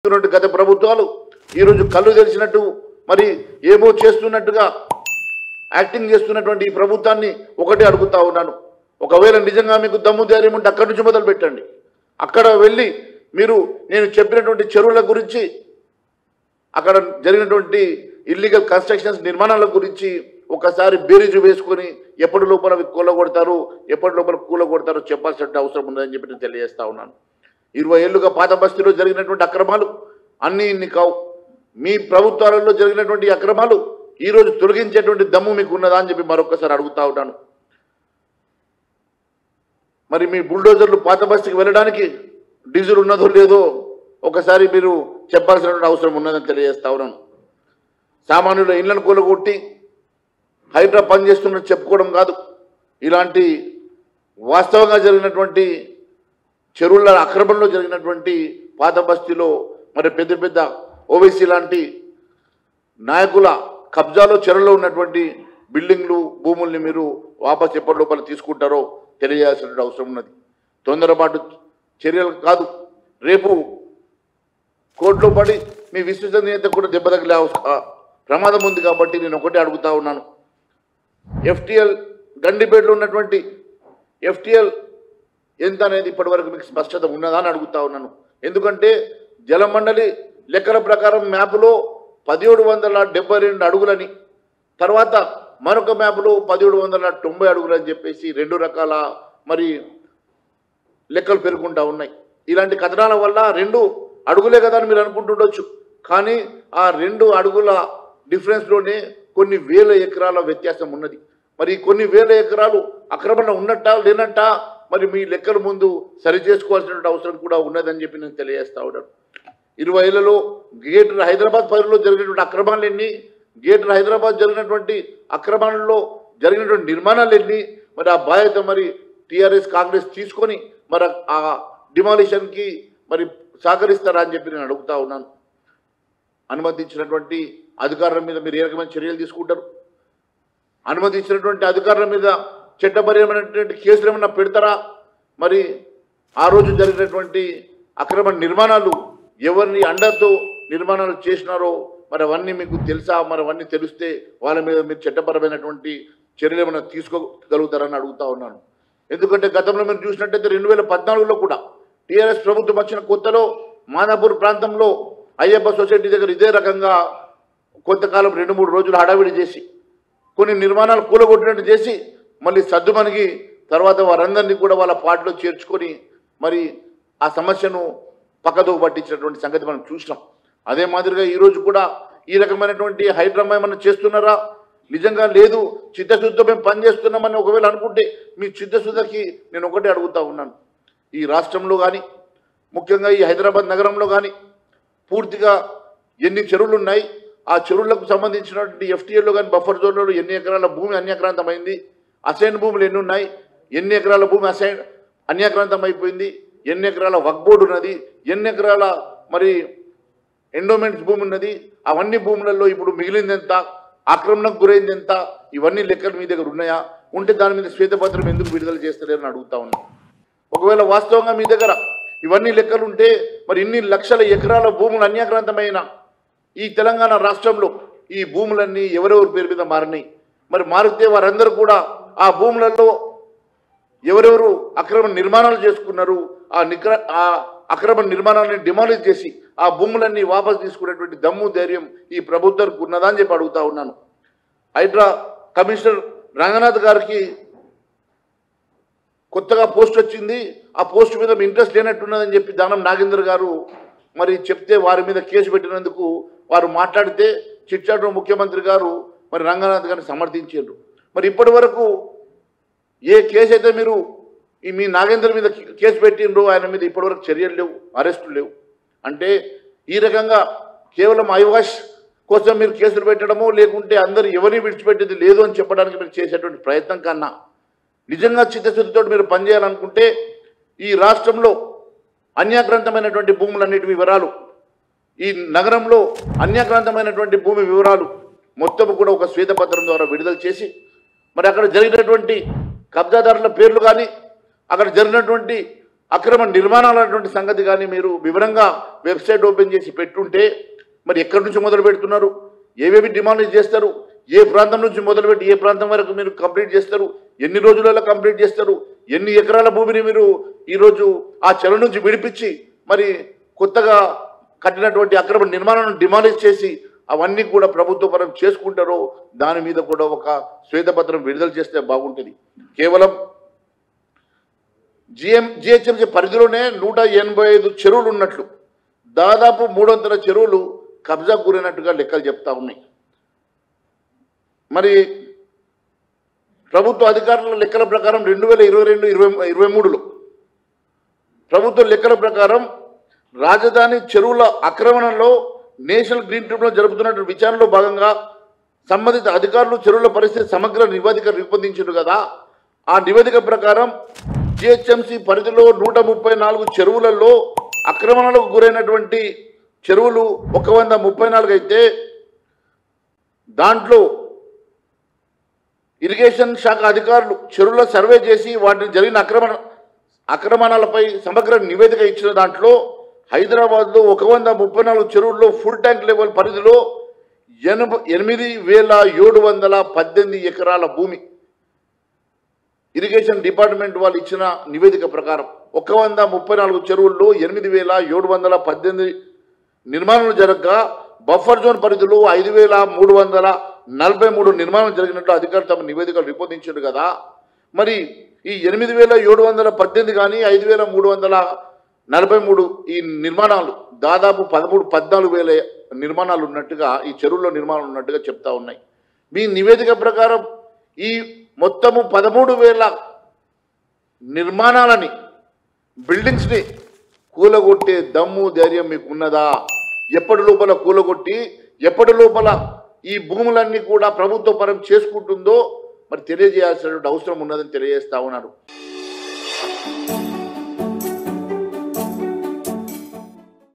ఉన్నట్టు గత ప్రభుత్వాలు ఈరోజు కళ్ళు తెరిచినట్టు మరి ఏమో చేస్తున్నట్టుగా యాక్టింగ్ చేస్తున్నటువంటి ఈ ప్రభుత్వాన్ని ఒకటే అడుగుతా ఉన్నాను ఒకవేళ నిజంగా మీకు దమ్ము ధైర్యం ఉంటే అక్కడి నుంచి మొదలు పెట్టండి అక్కడ వెళ్ళి మీరు నేను చెప్పినటువంటి చెరువుల గురించి అక్కడ జరిగినటువంటి ఇల్లీగల్ కన్స్ట్రక్షన్స్ నిర్మాణాల గురించి ఒకసారి బేరీజు వేసుకొని ఎప్పటి లోపల అవి కూలగొడతారు ఎప్పటి లోపల కూలగొడతారో చెప్పాల్సిన అవసరం ఉందని చెప్పి నేను తెలియజేస్తా ఉన్నాను ఇరవై ఏళ్ళుగా పాత బస్తీలో జరిగినటువంటి అక్రమాలు అన్నీ ఇన్ని కావు మీ ప్రభుత్వాలలో జరిగినటువంటి అక్రమాలు ఈరోజు తొలగించేటువంటి దమ్ము మీకు ఉన్నదా అని చెప్పి మరొకసారి అడుగుతా ఉన్నాను మరి మీ బుల్డోజర్లు పాత బస్తీకి వెళ్ళడానికి డీజిల్ ఉన్నదో లేదో ఒకసారి మీరు చెప్పాల్సినటువంటి అవసరం ఉన్నదని తెలియజేస్తా ఉన్నాను సామాన్యుల ఇళ్లను కూలగొట్టి హైడ్రా పనిచేస్తున్నట్టు చెప్పుకోవడం కాదు ఇలాంటి వాస్తవంగా జరిగినటువంటి చెరువుల అక్రమంలో జరిగినటువంటి పాత బస్తీలో మరి పెద్ద పెద్ద ఓవైసీ లాంటి నాయకుల కబ్జాలో చెరువులో ఉన్నటువంటి బిల్డింగ్లు భూముల్ని మీరు వాపస్ ఎప్పటి లోపల తీసుకుంటారో తెలియజేయాల్సిన అవసరం ఉన్నది తొందరపాటు చర్యలు కాదు రేపు కోర్టులో పడి మీ విశ్వసనీయత కూడా దెబ్బ తగిలే అవస- ఆ, ప్రమాదం ఉంది కాబట్టి నేను ఒకటే అడుగుతా ఉన్నాను ఎఫ్టిఎల్ గండిపేటలో ఉన్నటువంటి ఎఫ్టిఎల్ ఎంత అనేది ఇప్పటివరకు మీకు స్పష్టత ఉన్నదా అని అడుగుతా ఉన్నాను ఎందుకంటే జలమండలి లెక్కల ప్రకారం మ్యాప్లో పదిహేడు వందల డెబ్బై రెండు అడుగులని తర్వాత మరొక మ్యాప్లో పదిహేడు వందల తొంభై అడుగులని చెప్పేసి రెండు రకాల మరి లెక్కలు పెరుగుకుంటా ఉన్నాయి ఇలాంటి కథనాల వల్ల రెండు అడుగులే కదా అని మీరు అనుకుంటుండొచ్చు కానీ ఆ రెండు అడుగుల డిఫరెన్స్లోనే కొన్ని వేల ఎకరాల వ్యత్యాసం ఉన్నది మరి ఈ కొన్ని వేల ఎకరాలు అక్రమణ ఉన్నట్టా లేనట్టా మరి మీ లెక్కల ముందు సరి చేసుకోవాల్సిన అవసరం కూడా ఉన్నదని చెప్పి నేను తెలియజేస్తా ఉన్నాను ఇరవై ఏళ్లలో గేటర్ హైదరాబాద్ పరిధిలో జరిగినటువంటి అక్రమాలు ఎన్ని గేటర్ హైదరాబాద్ జరిగినటువంటి అక్రమాలలో జరిగినటువంటి నిర్మాణాలు ఎన్ని మరి ఆ బాధ్యత మరి టీఆర్ఎస్ కాంగ్రెస్ తీసుకొని మరి ఆ డిమాలిషన్కి మరి సహకరిస్తారా అని చెప్పి నేను అడుగుతా ఉన్నాను అనుమతించినటువంటి అధికారుల మీద మీరు ఏ రకమైన చర్యలు తీసుకుంటారు అనుమతించినటువంటి అధికారుల మీద చట్టపరమైనటువంటి కేసులు ఏమైనా పెడతారా మరి ఆ రోజు జరిగినటువంటి అక్రమ నిర్మాణాలు ఎవరిని అండతో నిర్మాణాలు చేసినారో మరి అవన్నీ మీకు తెలుసా మరి అవన్నీ తెలిస్తే వాళ్ళ మీద మీరు చట్టపరమైనటువంటి చర్యలు ఏమైనా తీసుకోగలుగుతారని అడుగుతా ఉన్నాను ఎందుకంటే గతంలో మీరు చూసినట్టయితే రెండు వేల పద్నాలుగులో కూడా టీఆర్ఎస్ ప్రభుత్వం వచ్చిన కొత్తలో మాదాపూర్ ప్రాంతంలో అయ్యప్ప సొసైటీ దగ్గర ఇదే రకంగా కొంతకాలం రెండు మూడు రోజులు హడావిడి చేసి కొన్ని నిర్మాణాలు కూలగొట్టినట్టు చేసి మళ్ళీ సర్దుమణిగి తర్వాత వారందరినీ కూడా వాళ్ళ పార్టీలో చేర్చుకొని మరి ఆ సమస్యను పక్కదో పట్టించినటువంటి సంగతి మనం చూసినాం అదే మాదిరిగా ఈరోజు కూడా ఈ రకమైనటువంటి హైడ్రామా ఏమన్నా చేస్తున్నారా నిజంగా లేదు చిత్తశుద్ధితో మేము పనిచేస్తున్నామని ఒకవేళ అనుకుంటే మీ చిత్తశుద్ధకి నేను ఒకటే అడుగుతా ఉన్నాను ఈ రాష్ట్రంలో కానీ ముఖ్యంగా ఈ హైదరాబాద్ నగరంలో కానీ పూర్తిగా ఎన్ని చెరువులు ఉన్నాయి ఆ చెరువులకు సంబంధించినటువంటి ఎఫ్టీఏలో కానీ బఫర్ జోన్లలో ఎన్ని ఎకరాల భూమి అన్యాక్రాంతమైంది అసైన్ భూములు ఎన్ని ఉన్నాయి ఎన్ని ఎకరాల భూమి అసైన్ అన్యాక్రాంతం అయిపోయింది ఎన్ని ఎకరాల వక్ బోర్డు ఉన్నది ఎన్ని ఎకరాల మరి ఎండోమెంట్స్ భూమి ఉన్నది అవన్నీ భూములలో ఇప్పుడు మిగిలింది ఎంత ఆక్రమణకు గురైంది ఎంత ఇవన్నీ లెక్కలు మీ దగ్గర ఉన్నాయా ఉంటే దాని మీద శ్వేతపత్రం ఎందుకు విడుదల చేస్తలేరని అడుగుతా ఉన్నాం ఒకవేళ వాస్తవంగా మీ దగ్గర ఇవన్నీ లెక్కలు ఉంటే మరి ఇన్ని లక్షల ఎకరాల భూములు అన్యాక్రాంతమైన ఈ తెలంగాణ రాష్ట్రంలో ఈ భూములన్నీ ఎవరెవరి పేరు మీద మారినాయి మరి మారితే వారందరూ కూడా ఆ భూములలో ఎవరెవరు అక్రమ నిర్మాణాలు చేసుకున్నారు ఆ నిక్ర ఆ అక్రమ నిర్మాణాలను డిమాలిష్ చేసి ఆ భూములన్నీ వాపసు తీసుకునేటువంటి దమ్ము ధైర్యం ఈ ప్రభుత్వానికి ఉన్నదా అని చెప్పి అడుగుతా ఉన్నాను హైడ్రా కమిషనర్ రంగనాథ్ గారికి కొత్తగా పోస్ట్ వచ్చింది ఆ పోస్ట్ మీద మీ ఇంట్రెస్ట్ లేనట్టున్నదని చెప్పి దానం నాగేంద్ర గారు మరి చెప్తే వారి మీద కేసు పెట్టినందుకు వారు మాట్లాడితే చిట్చాటు ముఖ్యమంత్రి గారు మరి రంగనాథ్ గారిని సమర్థించారు మరి ఇప్పటి వరకు ఏ కేసు అయితే మీరు ఈ మీ నాగేంద్ర మీద కే- కేసు పెట్టిండ్రో ఆయన మీద ఇప్పటివరకు చర్యలు లేవు అరెస్టులు లేవు అంటే ఈ రకంగా కేవలం ఐవాష్ కోసం మీరు కేసులు పెట్టడమో లేకుంటే అందరు ఎవరిని విడిచిపెట్టేది లేదు అని చెప్పడానికి మీరు చేసేటువంటి ప్రయత్నం కన్నా నిజంగా చిత్తశుద్ధితో మీరు పనిచేయాలనుకుంటే ఈ రాష్ట్రంలో అన్యాక్రాంతమైనటువంటి భూములన్నిటి వివరాలు ఈ నగరంలో అన్యాక్రాంతమైనటువంటి భూమి వివరాలు మొత్తం కూడా ఒక శ్వేతపత్రం ద్వారా విడుదల చేసి మరి అక్కడ జరిగినటువంటి కబ్జాదారుల పేర్లు కానీ అక్కడ జరిగినటువంటి అక్రమ నిర్మాణాలు అటువంటి సంగతి కానీ మీరు వివరంగా వెబ్సైట్ ఓపెన్ చేసి పెట్టుంటే మరి ఎక్కడి నుంచి మొదలు పెడుతున్నారు ఏవేవి డిమాండ్ చేస్తారు ఏ ప్రాంతం నుంచి మొదలుపెట్టి ఏ ప్రాంతం వరకు మీరు కంప్లీట్ చేస్తారు ఎన్ని రోజులలో కంప్లీట్ చేస్తారు ఎన్ని ఎకరాల భూమిని మీరు ఈరోజు ఆ చెల నుంచి విడిపించి మరి కొత్తగా కట్టినటువంటి అక్రమ నిర్మాణాలను డిమాలిష్ చేసి అవన్నీ కూడా ప్రభుత్వ పరం చేసుకుంటారో దాని మీద కూడా ఒక శ్వేతపత్రం విడుదల చేస్తే బాగుంటుంది కేవలం జిఎం జిహెచ్ఎంసీ పరిధిలోనే నూట ఎనభై ఐదు చెరువులు ఉన్నట్లు దాదాపు మూడు వందల చెరువులు కబ్జాకు గురైనట్టుగా లెక్కలు చెప్తా ఉన్నాయి మరి ప్రభుత్వ అధికారుల లెక్కల ప్రకారం రెండు వేల ఇరవై రెండు ఇరవై ఇరవై మూడులో ప్రభుత్వ లెక్కల ప్రకారం రాజధాని చెరువుల ఆక్రమణలో నేషనల్ గ్రీన్ ట్రిబ్యునల్ జరుపుతున్న విచారణలో భాగంగా సంబంధిత అధికారులు చెరువుల పరిస్థితి సమగ్ర నివేదిక రూపొందించారు కదా ఆ నివేదిక ప్రకారం జిహెచ్ఎంసి పరిధిలో నూట ముప్పై నాలుగు చెరువులలో ఆక్రమణలకు గురైనటువంటి చెరువులు ఒక వంద ముప్పై నాలుగు అయితే దాంట్లో ఇరిగేషన్ శాఖ అధికారులు చెరువుల సర్వే చేసి వాటిని జరిగిన అక్రమణ అక్రమణాలపై సమగ్ర నివేదిక ఇచ్చిన దాంట్లో హైదరాబాద్లో ఒక వంద ముప్పై నాలుగు చెరువుల్లో ఫుల్ ట్యాంక్ లెవెల్ పరిధిలో ఎనభై ఎనిమిది వేల ఏడు వందల పద్దెనిమిది ఎకరాల భూమి ఇరిగేషన్ డిపార్ట్మెంట్ వాళ్ళు ఇచ్చిన నివేదిక ప్రకారం ఒక వంద ముప్పై నాలుగు చెరువుల్లో ఎనిమిది వేల ఏడు వందల పద్దెనిమిది నిర్మాణాలు జరగగా బఫర్ జోన్ పరిధిలో ఐదు వేల మూడు వందల నలభై మూడు నిర్మాణం జరిగినట్లు అధికారులు తమ నివేదికలు రూపొందించారు కదా మరి ఈ ఎనిమిది వేల ఏడు వందల పద్దెనిమిది కానీ ఐదు వేల మూడు వందల నలభై మూడు ఈ నిర్మాణాలు దాదాపు పదమూడు పద్నాలుగు వేల నిర్మాణాలు ఉన్నట్టుగా ఈ చెరువుల్లో నిర్మాణాలు ఉన్నట్టుగా చెప్తా ఉన్నాయి మీ నివేదిక ప్రకారం ఈ మొత్తము పదమూడు వేల నిర్మాణాలని బిల్డింగ్స్ని కూలగొట్టే దమ్ము ధైర్యం మీకు ఉన్నదా ఎప్పటి లోపల కూలగొట్టి ఎప్పటి లోపల ఈ భూములన్నీ కూడా ప్రభుత్వ పరం చేసుకుంటుందో మరి తెలియజేయాల్సినటువంటి అవసరం ఉన్నదని తెలియజేస్తా ఉన్నారు